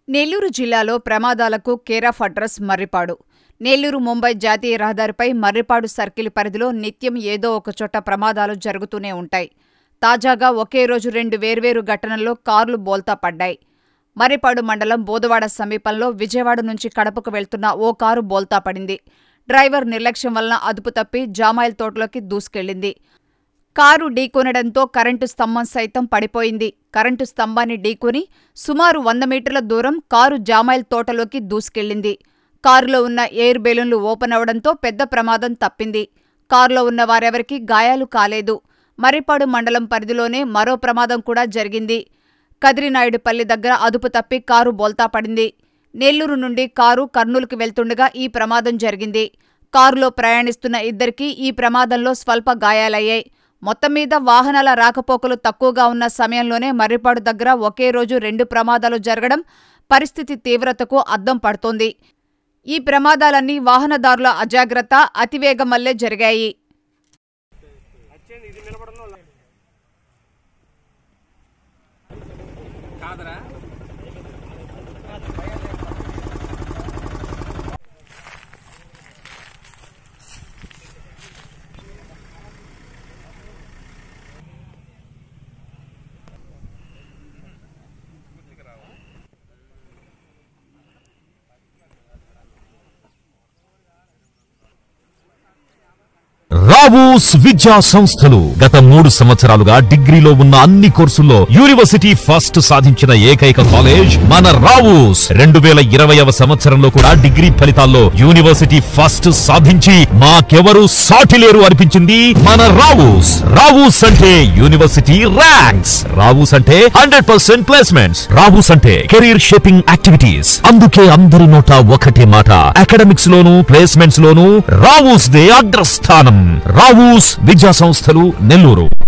నెల్లూరు జిల్లాలో ప్రమాదాలకు care of address Marripadu Nellore Mumbai జాతీయ రహదారిపై మర్రిపాడు సర్కిల్ పరిధిలో నిత్యం ఏదో ఒక చోట ప్రమాదాలు జరుగుతూనే ఉంటాయి తాజాగా ఒకే రోజు రెండు వేర్వేరు ఘటనల్లో కార్లు బోల్తా పడ్డాయి మర్రిపాడు మండలం బోదవాడ సమీపంలో విజయవాడ నుంచి కడపకు వెళ్తున్న ఓ కారు బోల్తా పడింది డ్రైవర్ నిర్లక్ష్యం వలన అదుపు తప్పి జామాయిల్ తోటలోకి దూసుకెళ్లింది కారు ఢీకొనడంతో కరెంటు స్తంభం సైతం పడిపోయింది కరెంటు స్తంభాన్ని ఢీకొని సుమారు వంద మీటర్ల దూరం కారు జామాయిల్ తోటలోకి దూసుకెళ్లింది కారులో ఉన్న ఎయిర్ బెలూన్లు ఓపెన్ అవడంతో పెద్ద ప్రమాదం తప్పింది కారులో ఉన్న వారెవరికీ గాయాలు కాలేదు మర్రిపాడు మండలం పరిధిలోనే మరో ప్రమాదం కూడా జరిగింది కదిరినాయుడుపల్లి దగ్గర అదుపు తప్పి కారు బోల్తా పడింది నెల్లూరు నుండి కారు కర్నూలుకు వెళ్తుండగా ఈ ప్రమాదం జరిగింది కారులో ప్రయాణిస్తున్న ఇద్దరికీ ఈ ప్రమాదంలో స్వల్ప గాయాలయ్యాయి మొత్తం మీద వాహనాల రాకపోకలు తక్కువగా ఉన్న సమయంలోనే మర్రిపాడు దగ్గర ఒకే రోజు రెండు ప్రమాదాలు జరగడం పరిస్థితి తీవ్రతకు అద్దం పడుతోంది ఈ ప్రమాదాలన్నీ వాహనదారుల అజాగ్రత్త అతివేగం వల్లే జరిగాయి కాదరా రావూస్ విద్యా సంస్థలు గత మూడు సంవత్సరాలుగా డిగ్రీలో ఉన్న అన్ని కోర్సుల్లో యూనివర్సిటీ ఫస్ట్ సాధించిన ఏకైక కాలేజ్ మన రావూస్ రెండు వేల ఇరవైవ సంవత్సరంలో కూడా డిగ్రీ ఫలితాల్లో యూనివర్సిటీ ఫస్ట్ సాధించి మాకెవరు సాటి లేరు అనిపించింది మన రావూస్ రావూస్ అంటే యూనివర్సిటీ ర్యాంక్స్ రావూస్ అంటే హండ్రెడ్ పర్సెంట్ ప్లేస్మెంట్స్ రావూస్ అంటే కెరీర్ షేపింగ్ యాక్టివిటీస్ అందుకే అందరి నోట ఒకటే మాట అకాడమిక్స్ లోను ప్లేస్మెంట్స్ లోను రావూస్ దే అగ్రస్థానం రావూస్ విద్యా సంస్థలు నెల్లూరు